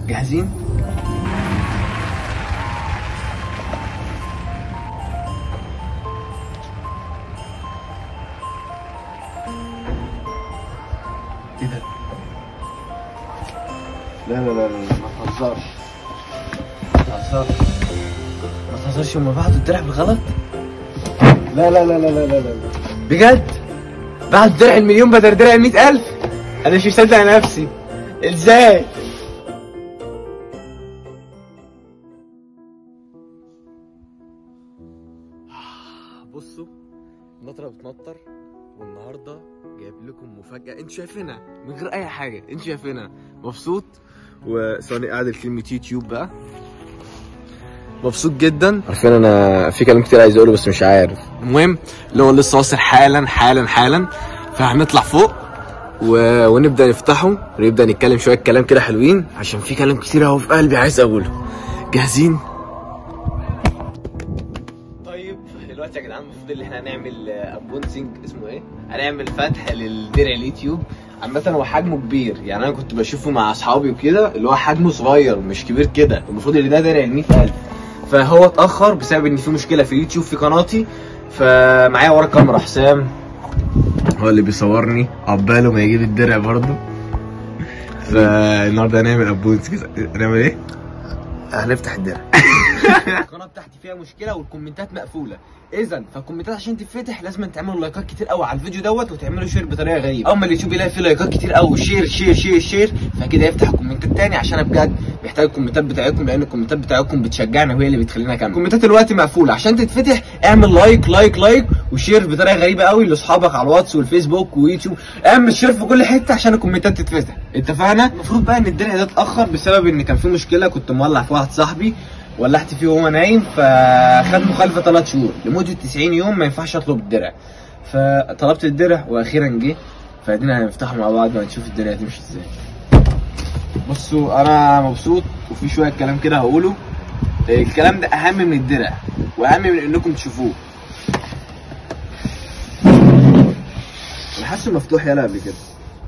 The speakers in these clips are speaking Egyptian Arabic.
جاهزين؟ ايه ده؟ لا لا لا لا ما تهزرش ما تهزرش ما تهزرش هما بعتوا الدرع بغلط؟ لا لا لا لا لا لا لا بجد؟ بعد درع المليون بدل درع المئة ألف؟ أنا مش مصدق نفسي إزاي؟ بصوا النطرة بتنطر والنهارده جايب لكم مفاجأة انتوا شايفينها من غير أي حاجة انتوا شايفينها مبسوط وثواني قاعد كلمة يوتيوب بقى مبسوط جدا عارفين انا في كلام كتير عايز اقوله بس مش عارف المهم اللي هو لسه واصل حالا حالا حالا فهنطلع فوق و... ونبدا نفتحه ونبدا نتكلم شويه كلام كده حلوين عشان في كلام كتير اهو في قلبي عايز اقوله جاهزين طيب دلوقتي يا جدعان المفروض ان احنا هنعمل ابونسنج اسمه ايه هنعمل فتح للدرع اليوتيوب عامة هو حجمه كبير يعني انا كنت بشوفه مع اصحابي وكده اللي هو حجمه صغير مش كبير كده المفروض ان ده درع ال 100000 فهو اتاخر بسبب ان في مشكله في اليوتيوب في قناتي فمعايا ورا كاميرا حسام هو اللي بيصورني عقباله ما يجيب الدرع برضه فالنهارده هنعمل ابونس كده هنعمل ايه؟ هنفتح الدرع القناه بتاعتي فيها مشكله والكومنتات مقفوله اذا فالكومنتات عشان تتفتح لازم تعملوا لايكات كتير قوي على الفيديو دوت وتعملوا شير بطريقه غريبه اول ما اليوتيوب يلاقي فيه لايكات كتير قوي شير شير شير شير فكده يفتح كومنتات تاني عشان انا بجد محتاج الكومنتات بتاعتكم لان الكومنتات بتاعتكم بتشجعنا وهي اللي بتخلينا اكمل الكومنتات دلوقتي مقفوله عشان تتفتح اعمل لايك لايك لايك وشير بطريقه غريبه قوي لاصحابك على الواتس والفيسبوك ويوتيوب اعمل شير في كل حته عشان الكومنتات تتفتح اتفقنا المفروض بقى ان الدنيا ده اتاخر بسبب ان كان في مشكله كنت مولع في واحد صاحبي ولعت فيه وهو نايم فخد مخالفه ثلاث شهور لمده 90 يوم ما ينفعش اطلب الدرع فطلبت الدرع واخيرا جه فادينا هنفتحه مع بعض ونشوف الدنيا هتمشي ازاي بصوا انا مبسوط وفي شويه كلام كده هقوله الكلام ده اهم من الدرع واهم من انكم تشوفوه انا حاسه مفتوح يلا قبل كده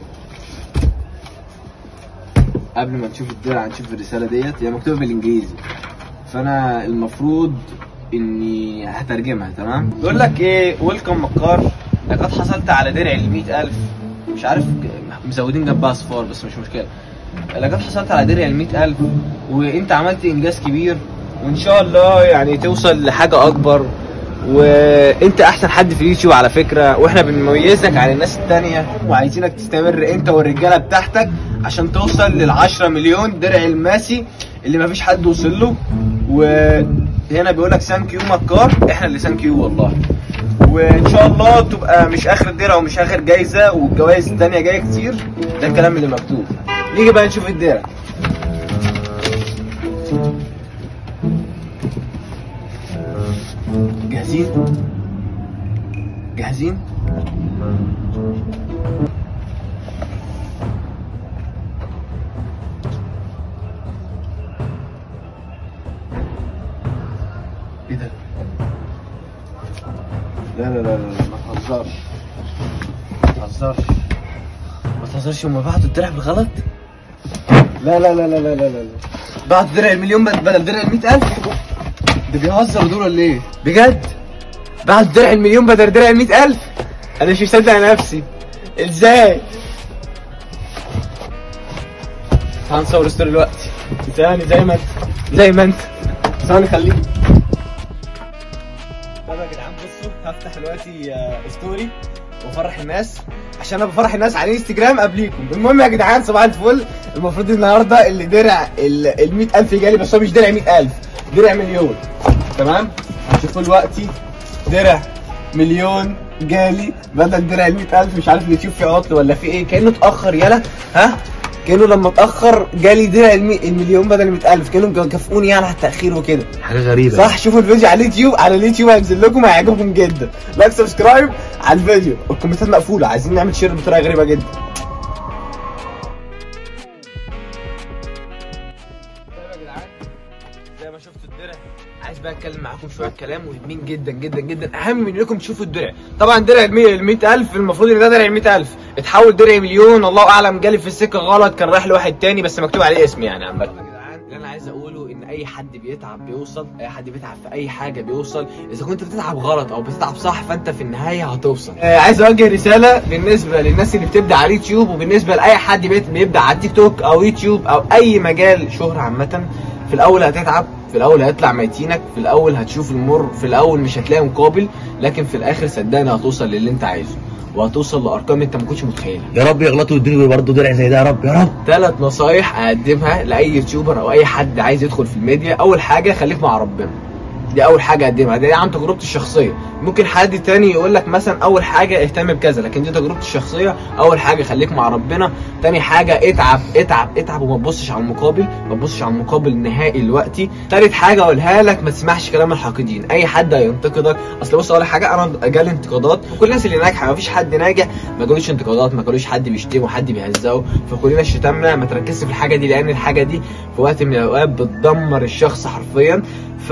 قبل ما نشوف الدرع نشوف الرساله ديت هي مكتوبه بالانجليزي فانا المفروض اني هترجمها تمام بيقول لك ايه ويلكم مكار لقد حصلت على درع ال 100000 مش عارف مزودين جنبها اصفار بس مش مشكله لقد حصلت على درع ال 100000 وانت عملت انجاز كبير وان شاء الله يعني توصل لحاجه اكبر وانت احسن حد في اليوتيوب على فكره واحنا بنميزك عن الناس التانية وعايزينك تستمر انت والرجاله بتاعتك عشان توصل لل 10 مليون درع الماسي اللي مفيش حد وصل له وهنا بيقول لك ثانك يو مكار احنا اللي ثانك يو والله وان شاء الله تبقى مش اخر درع ومش اخر جايزه والجوائز التانية جايه كتير ده الكلام اللي مكتوب نيجي بقى نشوف الدرع جاهزين جاهزين ايه ده لا لا لا لا ما تهزرش ما تهزرش ما تهزرش هما بعتوا الدرع بالغلط لا لا لا لا لا لا لا بعتوا درع المليون بدل درع المئة ألف ده بيهزر دول ولا ايه بجد بعد درع المليون بدل درع المئة ألف أنا مش مصدق نفسي إزاي تعال نصور ستوري دلوقتي ثاني زي ما انت زي ما انت ثاني خليك طب يا جدعان بصوا هفتح دلوقتي آه، ستوري وافرح الناس عشان انا بفرح الناس على انستجرام قبليكم المهم يا جدعان صباح الفل المفروض النهارده اللي درع ال 100000 جالي بس هو مش درع 100000 درع مليون تمام هتشوفوا دلوقتي درع مليون جالي بدل درع ال 100000 مش عارف اليوتيوب فيه عطل ولا في ايه كانه اتاخر يلا ها كانه لما اتاخر جالي درع المي... المليون بدل ال 100000 كانوا كافئوني يعني على التاخير وكده حاجه غريبه صح شوفوا الفيديو على اليوتيوب على اليوتيوب هينزل لكم هيعجبكم جدا لايك سبسكرايب على الفيديو الكومنتات مقفوله عايزين نعمل شير بطريقه غريبه جدا طيب يا جدعان زي ما شفتوا الدرع عايز بقى اتكلم معاكم شويه كلام مهمين جدا جدا جدا اهم من انكم تشوفوا الدرع طبعا درع ال 100000 المفروض ان ده درع ال 100000 اتحول درع مليون الله اعلم جالي في السكه غلط كان رايح لواحد تاني بس مكتوب عليه اسمي يعني عامه اللي انا عايز اقوله ان اي حد بيتعب بيوصل اي حد بيتعب في اي حاجه بيوصل اذا كنت بتتعب غلط او بتتعب صح فانت في النهايه هتوصل آه عايز اوجه رساله بالنسبه للناس اللي بتبدا على اليوتيوب وبالنسبه لاي حد بيت- بيبدا على التيك توك او يوتيوب او اي مجال شهره عامه في الاول هتتعب في الاول هيطلع ميتينك في الاول هتشوف المر في الاول مش هتلاقي مقابل لكن في الاخر صدقني هتوصل للي انت عايزه وهتوصل لارقام انت ما كنتش متخيلها يا رب يغلطوا ويدوني برضه درع زي ده يا رب يا رب ثلاث نصايح اقدمها لاي يوتيوبر او اي حد عايز يدخل في الميديا اول حاجه خليك مع ربنا دي اول حاجه اقدمها دي عن تجربتي الشخصيه ممكن حد تاني يقول لك مثلا اول حاجه اهتم بكذا لكن دي تجربتي الشخصيه اول حاجه خليك مع ربنا تاني حاجه اتعب اتعب اتعب وما تبصش على المقابل ما تبصش على المقابل النهائي دلوقتي تالت حاجه اقولها لك ما تسمعش كلام الحاقدين اي حد هينتقدك اصل بص اقول لك حاجه انا جالي انتقادات وكل الناس اللي ناجحه ما فيش حد ناجح ما جالوش انتقادات ما جالوش حد بيشتمه حد بيهزقه فكلنا شتمنا ما تركزش في الحاجه دي لان الحاجه دي في وقت من الاوقات بتدمر الشخص حرفيا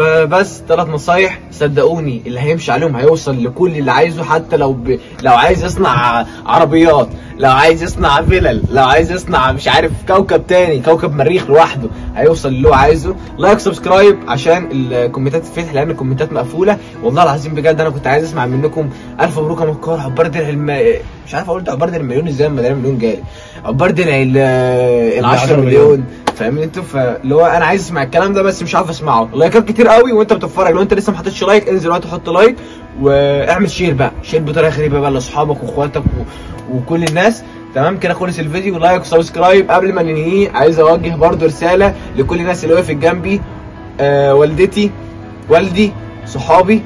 فبس ثلاث نصايح صدقوني اللي هيمشي عليهم هيوصل لكل اللي عايزه حتى لو ب... لو عايز يصنع عربيات لو عايز يصنع فلل لو عايز يصنع مش عارف كوكب تاني كوكب مريخ لوحده هيوصل اللي هو عايزه لايك سبسكرايب عشان الكومنتات تتفتح لان الكومنتات مقفوله والله العظيم بجد انا كنت عايز اسمع منكم الف مبروك يا مكار عبار درع الم... مش عارف اقول عبار درع المليون ازاي لما درع المليون جالي عبار درع ال ال 10 مليون فاهمين انتوا فاللي هو انا عايز اسمع الكلام ده بس مش عارف اسمعه لايكات كتير قوي وانت بتتفرج لو انت لسه ما حطيتش لايك انزل دلوقتي حط لايك واعمل شير بقى شير بطريقه غريبه بقى لاصحابك واخواتك و... وكل الناس تمام كده خلص الفيديو لايك وسبسكرايب قبل ما ننهيه عايز اوجه برضو رساله لكل الناس اللي وقفت جنبي آه والدتي والدي صحابي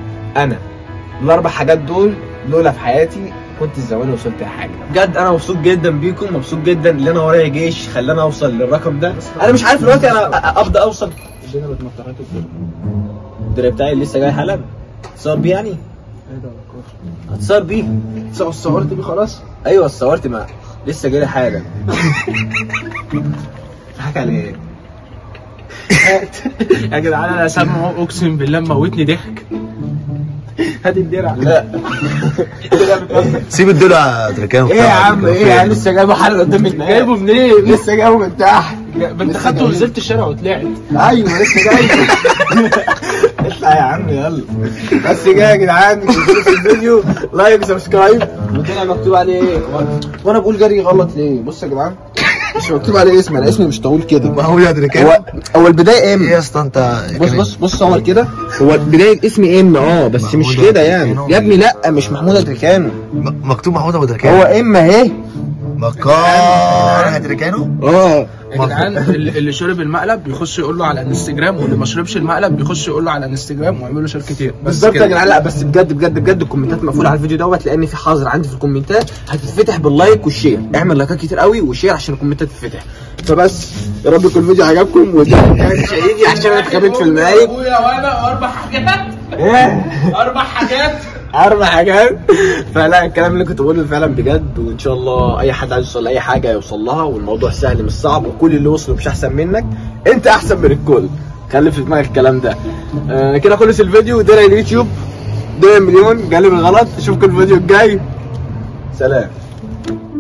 انا الاربع حاجات دول لولا في حياتي كنت زمان وصلت لحاجه بجد انا مبسوط جدا بيكم مبسوط جدا ان انا ورايا جيش خلاني اوصل للرقم ده انا مش عارف دلوقتي انا أ- ابدا اوصل الدرع بتاعي لسه جاي حالا اتصور بيه يعني هتصور بيه صورت بيه خلاص ايوه اتصورت ما لسه جاي حالا حكى على ايه يا جدعان انا سامعه اقسم بالله موتني ضحك هات الدرع لا سيب الدلع تركان ايه يا عم ايه يا لسه جايبه حالا قدام الناس جايبه منين؟ لسه جايبه من تحت ما انت خدته ونزلت الشارع وطلعت ايوه لسه جاي اطلع يا عم يلا بس جاي يا جدعان انزلوا في الفيديو لايك سبسكرايب وطلع مكتوب عليه ايه وانا بقول جري غلط ليه بص يا جدعان مش مكتوب عليه اسمي انا اسمي مش طويل كده ما هو يا تركان هو هو البدايه ايه ام يا اسطى انت بص بص بص صور كده هو البدايه اسمي ام اه بس مش محمود كده يعني أدريكانو. يا ابني لا مش محمود ادريكانو م- مكتوب محمود ابو هو تركان ام اهي مكار تركانو اه يا جدعان اللي اللي شرب المقلب بيخش يقول له على الانستجرام واللي ما شربش المقلب بيخش يقول له على الانستجرام ويعملوا له شير كتير بس بالظبط يا كده. جدعان لا بس بجد بجد بجد الكومنتات مقفوله على الفيديو دوت لان في حظر عندي في الكومنتات هتتفتح باللايك والشير اعمل لايكات كتير قوي وشير عشان الكومنتات تتفتح فبس يا رب يكون الفيديو عجبكم وده كان شهيدي عشان انا اتخبيت في المايك ابويا وانا اربع حاجات ايه اربع حاجات اربع حاجات فلا الكلام اللي كنت بقوله فعلا بجد وان شاء الله اي حد عايز يوصل لاي حاجه يوصل لها والموضوع سهل مش صعب وكل اللي وصلوا مش احسن منك انت احسن من الكل خلي في دماغك الكلام ده آه كده خلص الفيديو ده اليوتيوب ده مليون جالي بالغلط اشوفكم الفيديو الجاي سلام